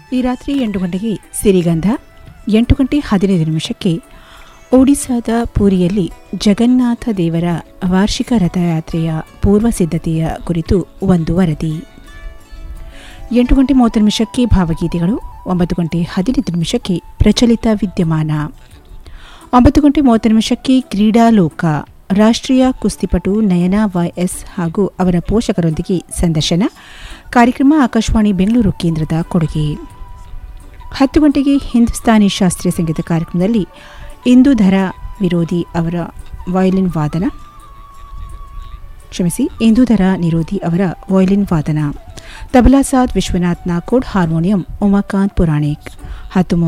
ಈ ರಾತ್ರಿ ಎಂಟು ಗಂಟೆಗೆ ಸಿರಿಗಂಧ ಎಂಟು ಗಂಟೆ ಹದಿನೈದು ನಿಮಿಷಕ್ಕೆ ಒಡಿಸ್ಸಾದ ಪೂರಿಯಲ್ಲಿ ಜಗನ್ನಾಥ ದೇವರ ವಾರ್ಷಿಕ ರಥಯಾತ್ರೆಯ ಪೂರ್ವ ಸಿದ್ಧತೆಯ ಕುರಿತು ಒಂದು ವರದಿ ಎಂಟು ಗಂಟೆ ಮೂವತ್ತು ನಿಮಿಷಕ್ಕೆ ಭಾವಗೀತೆಗಳು ಒಂಬತ್ತು ಗಂಟೆ ಹದಿನೈದು ನಿಮಿಷಕ್ಕೆ ಪ್ರಚಲಿತ ವಿದ್ಯಮಾನ ಒಂಬತ್ತು ಗಂಟೆ ಮೂವತ್ತು ನಿಮಿಷಕ್ಕೆ ಕ್ರೀಡಾಲೋಕ ರಾಷ್ಟ್ರೀಯ ಕುಸ್ತಿಪಟು ನಯನಾ ವೈಎಸ್ ಹಾಗೂ ಅವರ ಪೋಷಕರೊಂದಿಗೆ ಸಂದರ್ಶನ ಕಾರ್ಯಕ್ರಮ ಆಕಾಶವಾಣಿ ಬೆಂಗಳೂರು ಕೇಂದ್ರದ ಕೊಡುಗೆ ಹತ್ತು ಗಂಟೆಗೆ ಹಿಂದೂಸ್ತಾನಿ ಶಾಸ್ತ್ರೀಯ ಸಂಗೀತ ಕಾರ್ಯಕ್ರಮದಲ್ಲಿ ಇಂದುಧರ ವಿರೋಧಿ ಅವರ ವಯಲಿನ್ ವಾದನ ಕ್ಷಮಿಸಿ ಇಂದುಧರ ನಿರೋಧಿ ಅವರ ವಯಲಿನ್ ವಾದನ ತಬಲಾ ಸಾದ್ ವಿಶ್ವನಾಥ್ ನಾಕೋಡ್ ಹಾರ್ಮೋನಿಯಂ ಉಮಾಕಾಂತ್ ಪುರಾಣಿಕ್ ಹತ್ತು